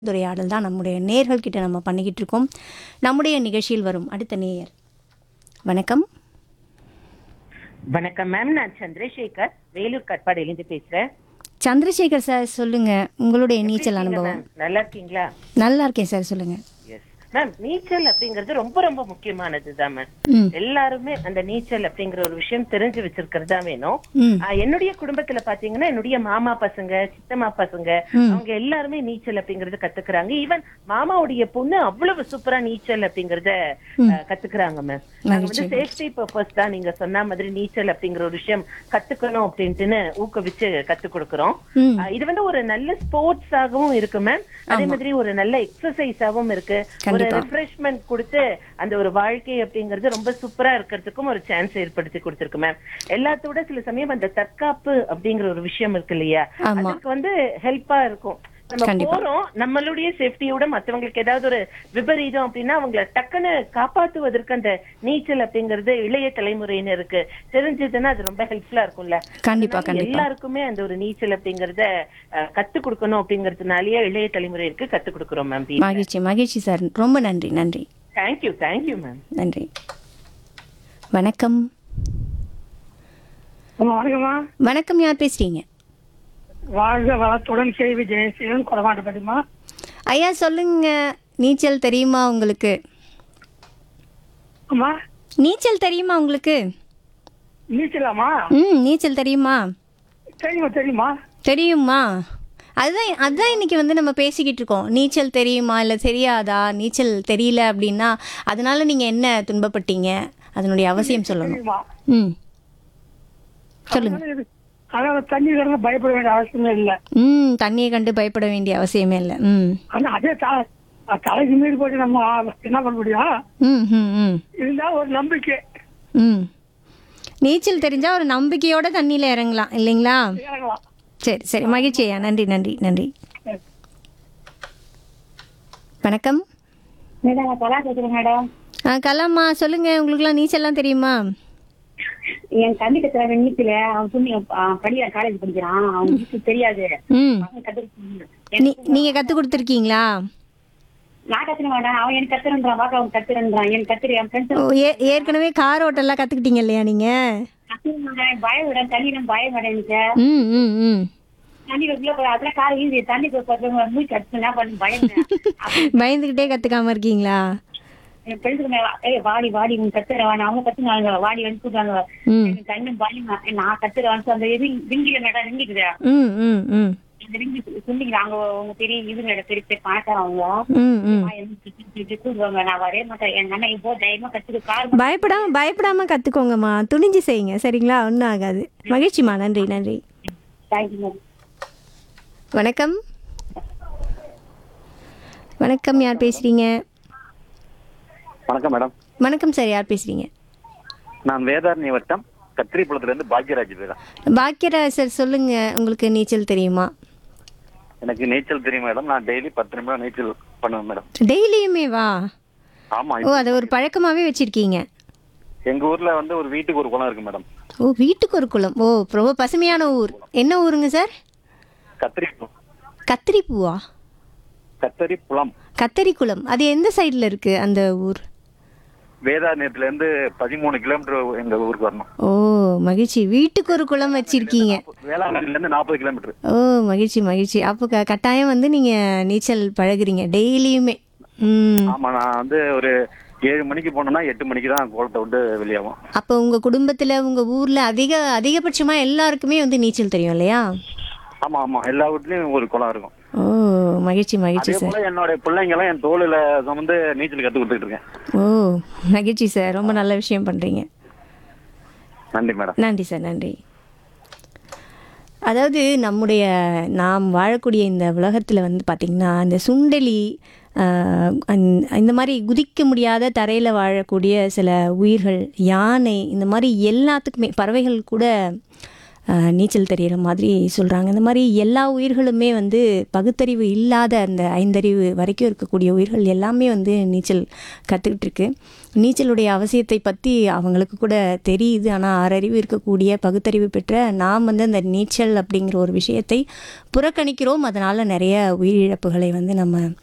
உரையாடல் தான் நம்முடைய நேர்கள் கிட்ட நம்ம பண்ணிக்கிட்டு இருக்கோம் நம்முடைய நிகழ்ச்சியில் வரும் அடுத்த நேயர் வணக்கம் வணக்கம் மேம் நான் சந்திரசேகர் வேலூர் கட்பாடியிலிருந்து பேசுறேன் சந்திரசேகர் சார் சொல்லுங்க உங்களுடைய நீச்சல் அனுபவம் மேம், நல்லா இருக்கீங்களா நல்லா இருக்கேன் சார் சொல்லுங்க எஸ் மேம் நீச்சல் அப்படிங்கிறது ரொம்ப ரொம்ப முக்கியமானது தான் மேம் ம் எல்லாருமே அந்த நீச்சல் அப்படிங்கிற ஒரு விஷயம் தெரிஞ்சு வச்சிருக்கிறதா வேணும் ம் ஆஹ், என்னுடைய குடும்பத்துல பாத்தீங்கன்னா என்னுடைய மாமா பசங்க சித்தம்மா பசங்க ம். அவங்க எல்லாருமே நீச்சல் அப்படிங்கறத கத்துக்கிறாங்க ஈவன் மாமாவுடைய பொண்ணு அவ்வளவு சூப்பரா நீச்சல் அப்படிங்கறத ஆஹ், கத்துக்கிறாங்க மேம் நாங்க வந்து சேஃப்டி பர்பஸ் தான் நீங்க சொன்ன மாதிரி நீச்சல் அப்படிங்கிற ஒரு விஷயம் கத்துக்கணும் அப்படின்ட்டுன்னு ஊக்குவிச்சு கத்து கொடுக்கறோம் ம் ஆஹ், இது வந்து ஒரு நல்ல ஸ்போர்ட்ஸ் ஆகவும் இருக்கு மேம் அதே மாதிரி ஒரு நல்ல எக்ஸசைஸாவும் இருக்கு ஒரு கண்டிப்பா. ரெஃப்ரெஷ்மெண்ட் கொடுத்து அந்த ஒரு வாழ்க்கை அப்படிங்கறது ரொம்ப சூப்பரா இருக்கிறதுக்கும் ஒரு சான்ஸ் ஏற்படுத்தி கொடுத்திருக்கு மேம் எல்லாத்தோட சில சமயம் அந்த தற்காப்பு அப்படிங்கிற ஒரு விஷயம் இருக்கு இல்லையா ஆமா. அதுக்கு வந்து ஹெல்ப்பா இருக்கும் நம்ம கண்டிப்பா. போறோம் நம்மளுடைய சேஃப்டியோட மத்தவங்களுக்கு ஏதாவது ஒரு விபரீதம் அப்படின்னா அவங்கள டக்குன்னு காப்பாத்துவதற்கு அந்த நீச்சல் அப்படிங்கறது இளைய தலைமுறையினருக்கு தெரிஞ்சதுன்னா அது ரொம்ப ஹெல்ப்ஃபுல்லா இருக்கும்ல கண்டிப்பா அதனால கண்டிப்பா எல்லாருக்குமே அந்த ஒரு நீச்சல் அப்படிங்கறத அஹ், கத்துக் கொடுக்கணும் அப்படிங்கறதுனாலயே இளைய தலைமுறைக்கு கத்துக் கொடுக்கறோம் மேம் மகிழ்ச்சி மகிழ்ச்சி சார் ரொம்ப நன்றி நன்றி தேங்க்யூ தேங்க்யூ மேம் நன்றி வணக்கம் அம்மா வணக்கம்மா வணக்கம் யார் பேசுறீங்க வாழ்க வளத்துடன் கேள்வி ஜெயசீலன் கொடமாட்டப்பட்டிமா ஐயா சொல்லுங்க நீச்சல் தெரியுமா உங்களுக்கு அம்மா நீச்சல் தெரியுமா உங்களுக்கு நீச்சலாமா ம் நீச்சல் தெரியுமா தெரியுமா தெரியுமா தெரியுமா அதுதான் அதுதான் இன்னைக்கு வந்து நம்ம பேசிக்கிட்டு இருக்கோம் நீச்சல் தெரியுமா இல்லை தெரியாதா நீச்சல் தெரியல அப்படின்னா அதனால நீங்கள் என்ன துன்பப்பட்டீங்க அதனுடைய அவசியம் சொல்லணும் தெரியுமா ம் சொல்லுங்க அதனால இது- அதாவது தண்ணி கிடந்து பயப்பட வேண்டிய அவசியமே இல்லை ம் தண்ணியை கண்டு பயப்பட வேண்டிய அவசியமே இல்லை ம் ஆனா அதே த- தலைக்கு மீறி போட்டு நம்ம என்ன பண்ண முடியும் ம் ம் ம் இருந்தா ஒரு நம்பிக்கை ம் நீச்சல் தெரிஞ்சால் ஒரு நம்பிக்கையோட தண்ணியில் இறங்கலாம் இல்லைங்களா இறங்கலாம் சரி சரி மகிழ்ச்சி ஐயா நன்றி நன்றி நன்றி வணக்கம் மேடம் நான் கலா பேசுறேன் மேடம் ஆ கலாம்மா சொல்லுங்கள் உங்களுக்குலாம் நீச்சல்லாம் தெரியுமா என் தம்பி கத்துற நீச்சல அவன் சொல்லி படிக்கிறான் காலேஜ் படிக்கிறான் அவன் நீச்சல் தெரியாது ம் அவன் கத்துக்கிட்டு நீ நீங்கள் கற்றுக் கொடுத்துருக்கீங்களா நான் கத்துன வேண்டாம் அவன் எனக்கு கத்துறன்றான் பாக்க அவன் கத்துறன்றான் எனக்கு கத்துரு என் ஃப்ரெண்ட்ஸ் ஓ ஏ ஏற்கனவே கார் ஓட்டெல்லாம் கற்றுக்கிட்டீங்க இல்லையா நீங்கள் கத்துறேன் பயம் விட தண்ணி நம்ம பயம் விட எனக்கு ம் ம் ம் தண்ணி உள்ள போய் அதெல்லாம் கார் ஈஸி தண்ணி போய் மூச்சு கத்து என்ன பண்ணு பயம் பயந்துக்கிட்டே கற்றுக்காம இருக்கீங்களா என் ஃப்ரெண்ட்ஸுக்கு ஏய் வாடி வாடி உன் கத்துற வேணாம் அவங்க கத்துனாங்க வாடி வந்து கூட்டாங்க ம் எனக்கு கண்ணு பயம் நான் கத்துறேன் அந்த இது விங்கில மேடம் விங்கிக்குது ம் ம் ம் அந்த விங்கி சொன்னீங்க அவங்க உங்க பெரிய இது மேடம் பெரிய பெரிய பணக்காரன் அவங்க ம் ம் நான் எனக்கு திட்டி திட்டி கூப்பிடுவாங்க. நான் வரவே மாட்டேன் எங்க அண்ணன் இப்போ தைரியமா கத்துக்கு கார் பயப்படாம பயப்படாம கற்றுக்கோங்கம்மா துணிஞ்சு செய்யுங்க சரிங்களா ஒன்றும் ஆகாது மகிழ்ச்சிம்மா நன்றி நன்றி தேங்க்யூ வணக்கம் வணக்கம் யார் பேசுகிறீங்க வணக்கம் மேடம் வணக்கம் சார் யார் பேசுகிறீங்க நான் வேதாரண்ய வட்டம் கத்திரிப்புலத்துல இருந்து பாக்யராஜ் பேசுறேன் பாக்கியராஜ் சார் சொல்லுங்கள் உங்களுக்கு நீச்சல் தெரியுமா எனக்கு நீச்சல் தெரியும் மேடம் நான் டெய்லி பத்து நிமிடம் நீச்சல் பண்ணுவேன் மேடம் டெய்லியுமே வா ஆமா ஓ அதை ஒரு பழக்கமாகவே வச்சுருக்கீங்க எங்க ஊர்ல வந்து ஒரு வீட்டுக்கு ஒரு குளம் இருக்கு மேடம் ஓ வீட்டுக்கு ஒரு குளம் ஓ ரொம்ப பசுமையான ஊர் என்ன ஊருங்க சார் கத்திரி கத்திரி பூவா கத்தரி புலம் கத்தரி குளம் அது எந்த சைடில் இருக்குது அந்த ஊர் வேதாரண்யத்துல இருந்து பதிமூணு கிலோமீட்டர் எங்க ஊருக்கு வரணும் ஓ மகிழ்ச்சி வீட்டுக்கு ஒரு குளம் வச்சிருக்கீங்க வேளாங்கண்ணில இருந்து நாற்பது கிலோமீட்டர் ஓ மகிழ்ச்சி மகிழ்ச்சி அப்போ க கட்டாயம் வந்து நீங்கள் நீச்சல் பழகுறீங்க டெய்லியுமே ம் ஆமா நான் வந்து ஒரு ஏழு மணிக்கு போனோம்னா எட்டு மணிக்கு தான் குளத்தை விட்டு வெளியாகும் அப்போ உங்கள் குடும்பத்தில் உங்கள் ஊரில் அதிக அதிகபட்சமாக எல்லாருக்குமே வந்து நீச்சல் தெரியும் இல்லையா ஆமா ஆமா எல்லா வீட்லயும் ஒரு குளம் இருக்கும் ஓ மகிழ்ச்சி மகிழ்ச்சி அதே சார் போல என்னோட பிள்ளைங்க எல்லாம் என் தோளில சுமந்து நீச்சல் கத்து கொடுத்துட்டு இருக்கேன் ஓ மகிழ்ச்சி சார் ரொம்ப நல்ல விஷயம் பண்ணுறீங்க நன்றி மேடம் நன்றி சார் நன்றி அதாவது நம்முடைய நாம் வாழக்கூடிய இந்த உலகத்தில் வந்து பார்த்திங்கன்னா இந்த சுண்டெலி ஆஹ், அந்த- இந்த மாதிரி குதிக்க முடியாத தரையில் வாழக்கூடிய சில உயிர்கள் யானை இந்த மாதிரி எல்லாத்துக்குமே பறவைகள் கூட அஹ், நீச்சல் தெரிகிற மாதிரி சொல்கிறாங்க இந்த மாதிரி எல்லா உயிர்களுமே வந்து பகுத்தறிவு இல்லாத அந்த ஐந்தறிவு வரைக்கும் இருக்கக்கூடிய உயிர்கள் எல்லாமே வந்து நீச்சல் கற்றுக்கிட்டு இருக்கு நீச்சலுடைய அவசியத்தை பற்றி அவங்களுக்கு கூட தெரியுது ஆனால் ஆறறிவு இருக்கக்கூடிய பகுத்தறிவு பெற்ற நாம் வந்து அந்த நீச்சல் அப்படிங்கிற ஒரு விஷயத்தை புறக்கணிக்கிறோம் அதனால் நிறைய உயிரிழப்புகளை வந்து நம்ம